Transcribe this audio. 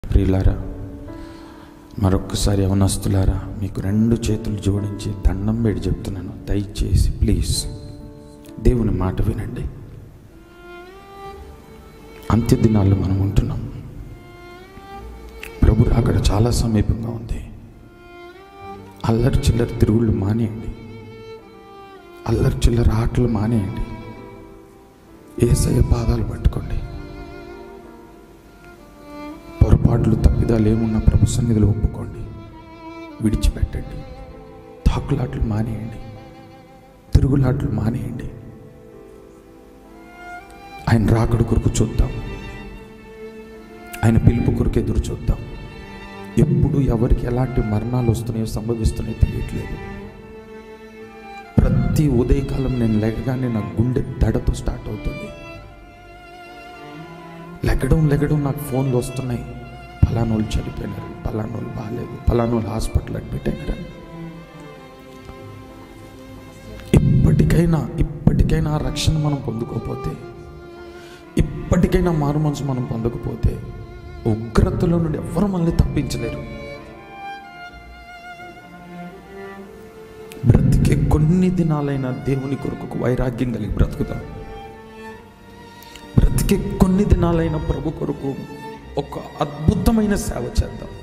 ప్రియులారా మరొక్కసారి యవనస్తులారా మీకు రెండు చేతులు జోడించి దండం పెట్టి చెప్తున్నాను దయచేసి ప్లీజ్ దేవుని మాట వినండి అంత్య దినాల్లో మనం ఉంటున్నాం ప్రభు అక్కడ చాలా సమీపంగా ఉంది అల్లరి చిల్లర తిరుగుళ్ళు మానేయండి అల్లరి చిల్లర ఆటలు మానేయండి ఏసయ్య పాదాలు పట్టుకోండి పొరపాట్లు తప్పిదాలు ఏమున్నా ప్రభు సన్నిధిలో ఒప్పుకోండి విడిచిపెట్టండి తాకులాట్లు మానేయండి తిరుగులాట్లు మానేయండి ఆయన రాకడ కొరకు చూద్దాం ఆయన పిలుపు కొరకు ఎదురు చూద్దాం ఎప్పుడు ఎవరికి ఎలాంటి మరణాలు వస్తున్నాయో సంభవిస్తున్నాయో తెలియట్లేదు ప్రతి ఉదయకాలం నేను లెగగానే నా గుండె దడతో స్టార్ట్ అవుతుంది లెగడం లెగడం నాకు ఫోన్లు వస్తున్నాయి ఫలానోళ్ళు చనిపోయినారు ఫలానోళ్ళు బాగాలేదు ఫలానోళ్ళు హాస్పిటల్ అడ్మిట్ అయినారని ఇప్పటికైనా ఇప్పటికైనా ఆ రక్షణ మనం పొందుకోకపోతే ఇప్పటికైనా మారు మనసు మనం పొందకపోతే ఉగ్రతలో నుండి ఎవరు మనల్ని తప్పించలేరు బ్రతికే కొన్ని దినాలైన దేవుని కొరకు వైరాగ్యం కలిగి బ్రతుకుతాం బ్రతికే కొన్ని దినాలైన ప్రభు కొరకు ఒక అద్భుతమైన సేవ చేద్దాం